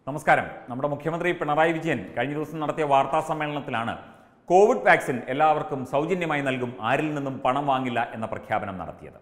നമസ്കാരം നമ്മുടെ മുഖ്യമന്ത്രി പിണറായി വിജയൻ കഴിഞ്ഞ ദിവസം നടത്തിയ വാർത്താ സമ്മേളനത്തിലാണ് കോവിഡ് വാക്സിൻ എല്ലാവർക്കും സൗജന്യമായി നൽകും ആരിൽ നിന്നും പണം വാങ്ങില്ല എന്ന പ്രഖ്യാപനം നടത്തിയത്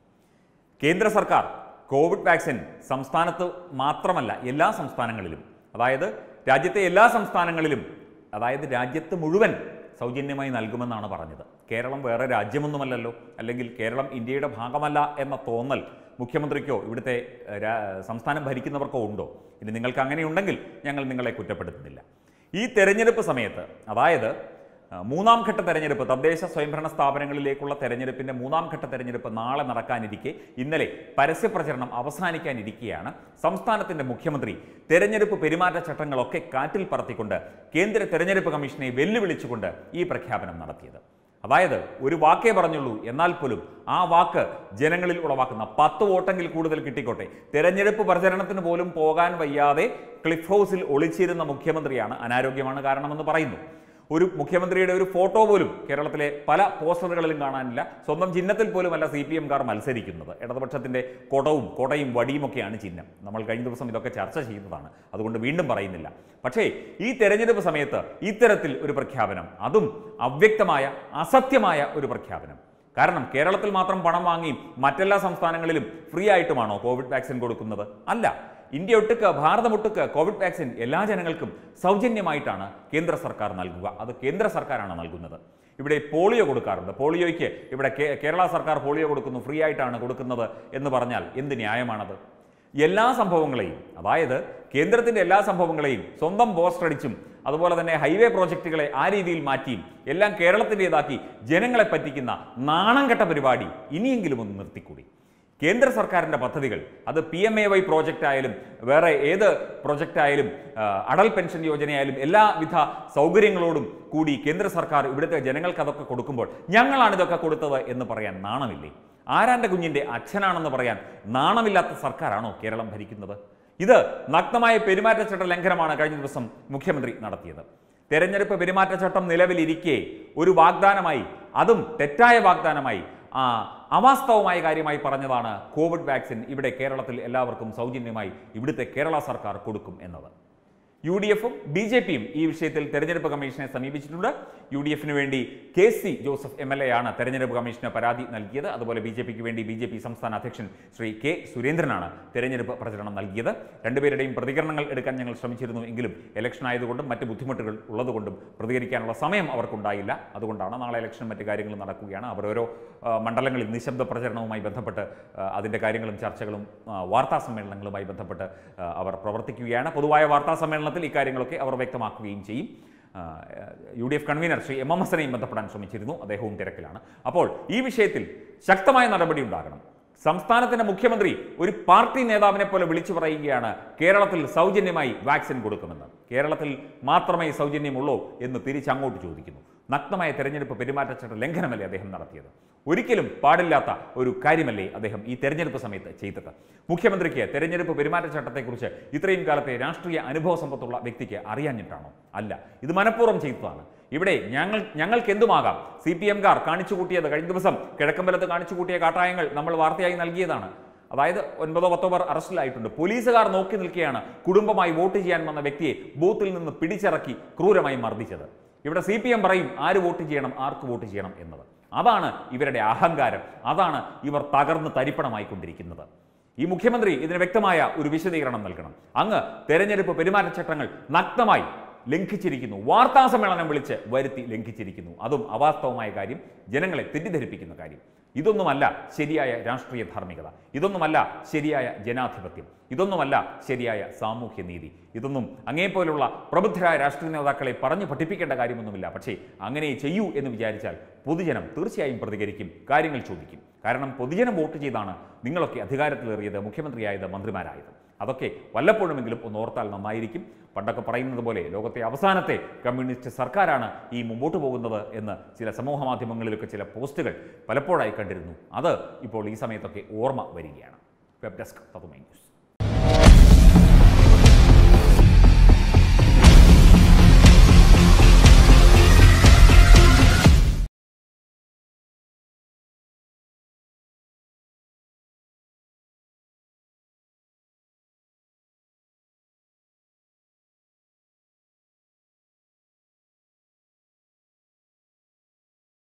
കേന്ദ്ര സർക്കാർ കോവിഡ് വാക്സിൻ സംസ്ഥാനത്ത് മാത്രമല്ല എല്ലാ സംസ്ഥാനങ്ങളിലും അതായത് രാജ്യത്തെ എല്ലാ സംസ്ഥാനങ്ങളിലും അതായത് രാജ്യത്ത് മുഴുവൻ സൗജന്യമായി നൽകുമെന്നാണ് പറഞ്ഞത് കേരളം വേറെ രാജ്യമൊന്നുമല്ലല്ലോ അല്ലെങ്കിൽ കേരളം ഇന്ത്യയുടെ ഭാഗമല്ല എന്ന തോന്നൽ മുഖ്യമന്ത്രിക്കോ ഇവിടുത്തെ ഏഹ്, രാ- സംസ്ഥാനം ഭരിക്കുന്നവർക്കോ ഉണ്ടോ ഇനി നിങ്ങൾക്ക് അങ്ങനെയുണ്ടെങ്കിൽ ഞങ്ങൾ നിങ്ങളെ കുറ്റപ്പെടുത്തുന്നില്ല ഈ തെരഞ്ഞെടുപ്പ് സമയത്ത് അതായത് ആ, മൂന്നാം ഘട്ട തെരഞ്ഞെടുപ്പ് തദ്ദേശ സ്വയംഭരണ സ്ഥാപനങ്ങളിലേക്കുള്ള തെരഞ്ഞെടുപ്പിന്റെ മൂന്നാം ഘട്ട തെരഞ്ഞെടുപ്പ് നാളെ നടക്കാനിരിക്കെ ഇന്നലെ പരസ്യപ്രചരണം അവസാനിക്കാനിരിക്കെയാണ് സംസ്ഥാനത്തിന്റെ മുഖ്യമന്ത്രി തെരഞ്ഞെടുപ്പ് പെരുമാറ്റച്ചട്ടങ്ങളൊക്കെ കാറ്റിൽ പറത്തിക്കൊണ്ട് കേന്ദ്ര തെരഞ്ഞെടുപ്പ് കമ്മീഷനെ വെല്ലുവിളിച്ചുകൊണ്ട് ഈ പ്രഖ്യാപനം നടത്തിയത് അതായത് ഒരു വാക്കേ പറഞ്ഞുള്ളൂ എന്നാൽ പോലും ആ വാക്ക് ജനങ്ങളിൽ ഉളവാക്കുന്ന പത്ത് വോട്ടെങ്കിൽ കൂടുതൽ കിട്ടിക്കോട്ടെ തെരഞ്ഞെടുപ്പ് പ്രചരണത്തിന് പോലും പോകാൻ വയ്യാതെ ക്ലിഫ് ഹൗസിൽ ഒളിച്ചിരുന്ന മുഖ്യമന്ത്രിയാണ് അനാരോഗ്യമാണ് കാരണമെന്ന് പറയുന്നു ഒരു മുഖ്യമന്ത്രിയുടെ ഒരു ഫോട്ടോ പോലും കേരളത്തിലെ പല പോസ്റ്ററുകളിലും കാണാനില്ല സ്വന്തം ചിഹ്നത്തിൽ പോലുമല്ല സി പി എംകാർ മത്സരിക്കുന്നത് ഇടതുപക്ഷത്തിന്റെ കൊടവും കൊടയും വടിയുമൊക്കെയാണ് ചിഹ്നം നമ്മൾ കഴിഞ്ഞ ദിവസം ഇതൊക്കെ ചർച്ച ചെയ്യുന്നതാണ് അതുകൊണ്ട് വീണ്ടും പറയുന്നില്ല പക്ഷേ ഈ തെരഞ്ഞെടുപ്പ് സമയത്ത് ഇത്തരത്തിൽ ഒരു പ്രഖ്യാപനം അതും അവ്യക്തമായ അസത്യമായ ഒരു പ്രഖ്യാപനം കാരണം കേരളത്തിൽ മാത്രം പണം വാങ്ങി മറ്റെല്ലാ സംസ്ഥാനങ്ങളിലും ഫ്രീ ആയിട്ടുമാണോ കോവിഡ് വാക്സിൻ കൊടുക്കുന്നത് അല്ല ഇന്ത്യ ഒട്ടുക്ക് ഭാരതമൊട്ടുക്ക് കോവിഡ് വാക്സിൻ എല്ലാ ജനങ്ങൾക്കും സൗജന്യമായിട്ടാണ് കേന്ദ്ര സർക്കാർ നൽകുക അത് കേന്ദ്ര സർക്കാരാണ് നൽകുന്നത് ഇവിടെ പോളിയോ കൊടുക്കാറുണ്ട് പോളിയോയ്ക്ക് ഇവിടെ കേ- കേരള സർക്കാർ പോളിയോ കൊടുക്കുന്നു ഫ്രീ ആയിട്ടാണ് കൊടുക്കുന്നത് എന്ന് പറഞ്ഞാൽ എന്ത് ന്യായമാണത് എല്ലാ സംഭവങ്ങളെയും അതായത് കേന്ദ്രത്തിന്റെ എല്ലാ സംഭവങ്ങളെയും സ്വന്തം പോസ്റ്റർ അടിച്ചും അതുപോലെ തന്നെ ഹൈവേ പ്രോജക്റ്റുകളെ ആ രീതിയിൽ മാറ്റിയും എല്ലാം കേരളത്തിൻ്റെതാക്കി ജനങ്ങളെ പറ്റിക്കുന്ന നാണം കെട്ട പരിപാടി ഇനിയെങ്കിലും ഒന്ന് നിർത്തിക്കൂടി കേന്ദ്ര സർക്കാരിൻ്റെ പദ്ധതികൾ അത് P M A Y project ആയാലും വേറെ ഏത് പ്രോജക്റ്റ് ആയാലും ആ, അടൽ പെൻഷൻ യോജനയായാലും എല്ലാവിധ സൗകര്യങ്ങളോടും കൂടി കേന്ദ്ര സർക്കാർ ഇവിടുത്തെ ജനങ്ങൾക്ക് അതൊക്കെ കൊടുക്കുമ്പോൾ ഞങ്ങളാണ് ഇതൊക്കെ കൊടുത്തത് എന്ന് പറയാൻ നാണമില്ലേ ആരാന്റെ കുഞ്ഞിന്റെ അച്ഛനാണെന്ന് പറയാൻ നാണമില്ലാത്ത സർക്കാരാണോ കേരളം ഭരിക്കുന്നത് ഇത് നഗ്നമായ പെരുമാറ്റച്ചട്ട ലംഘനമാണ് കഴിഞ്ഞ ദിവസം മുഖ്യമന്ത്രി നടത്തിയത് തെരഞ്ഞെടുപ്പ് പെരുമാറ്റച്ചട്ടം നിലവിലിരിക്കെ ഒരു വാഗ്ദാനമായി അതും തെറ്റായ വാഗ്ദാനമായി ആ അവാസ്തവമായ കാര്യമായി പറഞ്ഞതാണ് കോവിഡ് വാക്സിൻ ഇവിടെ കേരളത്തിൽ എല്ലാവർക്കും സൗജന്യമായി ഇവിടുത്തെ കേരള സർക്കാർ കൊടുക്കും എന്നത് യു ഡി എഫും ബി ജെ പിയും ഈ വിഷയത്തിൽ തെരഞ്ഞെടുപ്പ് കമ്മീഷനെ സമീപിച്ചിട്ടുണ്ട് യു ഡി എഫിന് വേണ്ടി K C Joseph M L A ആണ് തെരഞ്ഞെടുപ്പ് കമ്മീഷന് പരാതി നൽകിയത് അതുപോലെ ബി ജെ പിക്ക് വേണ്ടി ബി ജെ പി സംസ്ഥാന അധ്യക്ഷൻ ശ്രീ കെ സുരേന്ദ്രനാണ് തെരഞ്ഞെടുപ്പ് പ്രചരണം നൽകിയത് രണ്ടുപേരുടെയും പ്രതികരണങ്ങൾ എടുക്കാൻ ഞങ്ങൾ ശ്രമിച്ചിരുന്നു എങ്കിലും ഇലക്ഷൻ ആയതുകൊണ്ടും മറ്റ് ബുദ്ധിമുട്ടുകൾ ഉള്ളതുകൊണ്ടും പ്രതികരിക്കാനുള്ള സമയം അവർക്കുണ്ടായില്ല അതുകൊണ്ടാണ് നാളെ ഇലക്ഷൻ മറ്റ് കാര്യങ്ങളും നടക്കുകയാണ് അവർ ഓരോ ആ, മണ്ഡലങ്ങളിൽ നിശബ്ദ പ്രചരണവുമായി ബന്ധപ്പെട്ട് ആ, അതിൻ്റെ കാര്യങ്ങളും ചർച്ചകളും ആ, വാർത്താ സമ്മേളനങ്ങളുമായി ബന്ധപ്പെട്ട് ആ, അവർ പ്രവർത്തിക്കുകയാണ് പൊതുവായ വാർത്താ സമ്മേളനത്തിൽ ഇക്കാര്യങ്ങളൊക്കെ അവർ വ്യക്തമാക്കുകയും ചെയ്യും ആ, U D F convener Shri M M ഹസനെയും ബന്ധപ്പെടാൻ ശ്രമിച്ചിരുന്നു അദ്ദേഹവും തിരക്കിലാണ് അപ്പോൾ ഈ വിഷയത്തിൽ ശക്തമായ നടപടി ഉണ്ടാകണം സംസ്ഥാനത്തിന്റെ മുഖ്യമന്ത്രി ഒരു പാർട്ടി നേതാവിനെ പോലെ വിളിച്ചു പറയുകയാണ് കേരളത്തിൽ സൗജന്യമായി വാക്സിൻ കൊടുക്കുമെന്ന് കേരളത്തിൽ മാത്രമേ സൗജന്യമുള്ളൂ എന്ന് തിരിച്ചങ്ങോട്ട് ചോദിക്കുന്നു നഗ്നമായ തെരഞ്ഞെടുപ്പ് പെരുമാറ്റച്ചട്ട ലംഘനമല്ലേ അദ്ദേഹം നടത്തിയത് ഒരിക്കലും പാടില്ലാത്ത ഒരു കാര്യമല്ലേ അദ്ദേഹം ഈ തെരഞ്ഞെടുപ്പ് സമയത്ത് ചെയ്തത് മുഖ്യമന്ത്രിക്ക് തെരഞ്ഞെടുപ്പ് പെരുമാറ്റച്ചട്ടത്തെക്കുറിച്ച് ഇത്രയും കാലത്തെ രാഷ്ട്രീയ അനുഭവ സമ്പത്തുള്ള വ്യക്തിക്ക് അറിയാഞ്ഞിട്ടാണോ അല്ല ഇത് മനഃപൂർവ്വം ചെയ്തതാണ് ഇവിടെ ഞങ്ങൾ ഞങ്ങൾക്ക് എന്തുമാകാം സി പി എംകാർ കാണിച്ചു കൂട്ടിയത് കഴിഞ്ഞ ദിവസം കിഴക്കമ്പലത്ത് കാണിച്ചു കൂട്ടിയ കാട്ടായങ്ങൾ നമ്മൾ വാർത്തയായി നൽകിയതാണ് അതായത് ഒൻപതോ പത്തോ പേർ അറസ്റ്റിലായിട്ടുണ്ട് പോലീസുകാർ നോക്കി നിൽക്കുകയാണ് കുടുംബമായി വോട്ട് ചെയ്യാൻ വന്ന വ്യക്തിയെ ബൂത്തിൽ നിന്ന് പിടിച്ചിറക്കി ക്രൂരമായി മർദ്ദിച്ചത് ഇവിടെ സി പി എം പറയും ആര് വോട്ട് ചെയ്യണം ആർക്ക് വോട്ട് ചെയ്യണം എന്നത് അതാണ് ഇവരുടെ അഹങ്കാരം അതാണ് ഇവർ തകർന്ന് തരിപ്പണമായിക്കൊണ്ടിരിക്കുന്നത് ഈ മുഖ്യമന്ത്രി ഇതിന് വ്യക്തമായ ഒരു വിശദീകരണം നൽകണം അങ്ങ് തെരഞ്ഞെടുപ്പ് പെരുമാറ്റച്ചട്ടങ്ങൾ നഗ്നമായി ലംഘിച്ചിരിക്കുന്നു വാർത്താ സമ്മേളനം വിളിച്ച് വരുത്തി ലംഘിച്ചിരിക്കുന്നു അതും അവാസ്തവമായ കാര്യം ജനങ്ങളെ തെറ്റിദ്ധരിപ്പിക്കുന്ന കാര്യം ഇതൊന്നുമല്ല ശരിയായ രാഷ്ട്രീയ ധാർമ്മികത ഇതൊന്നുമല്ല ശരിയായ ജനാധിപത്യം ഇതൊന്നുമല്ല ശരിയായ സാമൂഹ്യ നീതി ഇതൊന്നും അങ്ങേപ്പോലുള്ള പ്രബുദ്ധരായ രാഷ്ട്രീയ നേതാക്കളെ പറഞ്ഞു പഠിപ്പിക്കേണ്ട കാര്യമൊന്നുമില്ല പക്ഷേ അങ്ങനെ ചെയ്യൂ എന്ന് വിചാരിച്ചാൽ പൊതുജനം തീർച്ചയായും പ്രതികരിക്കും കാര്യങ്ങൾ ചോദിക്കും കാരണം പൊതുജനം വോട്ട് ചെയ്താണ് നിങ്ങളൊക്കെ അധികാരത്തിലേറിയത് മുഖ്യമന്ത്രിയായത് മന്ത്രിമാരായത് അതൊക്കെ വല്ലപ്പോഴുമെങ്കിലും ഒന്ന് ഓർത്താൽ നന്നായിരിക്കും പണ്ടൊക്കെ പറയുന്നത് പോലെ ലോകത്തെ അവസാനത്തെ കമ്മ്യൂണിസ്റ്റ് സർക്കാരാണ് ഈ മുമ്പോട്ട് പോകുന്നത് എന്ന് ചില സമൂഹ മാധ്യമങ്ങളിലൊക്കെ ചില പോസ്റ്റുകൾ പലപ്പോഴായി കണ്ടിരുന്നു അത് ഇപ്പോൾ ഈ സമയത്തൊക്കെ ഓർമ്മ വരികയാണ് വെബ് ഡെസ്ക് തതുമൈ ന്യൂസ്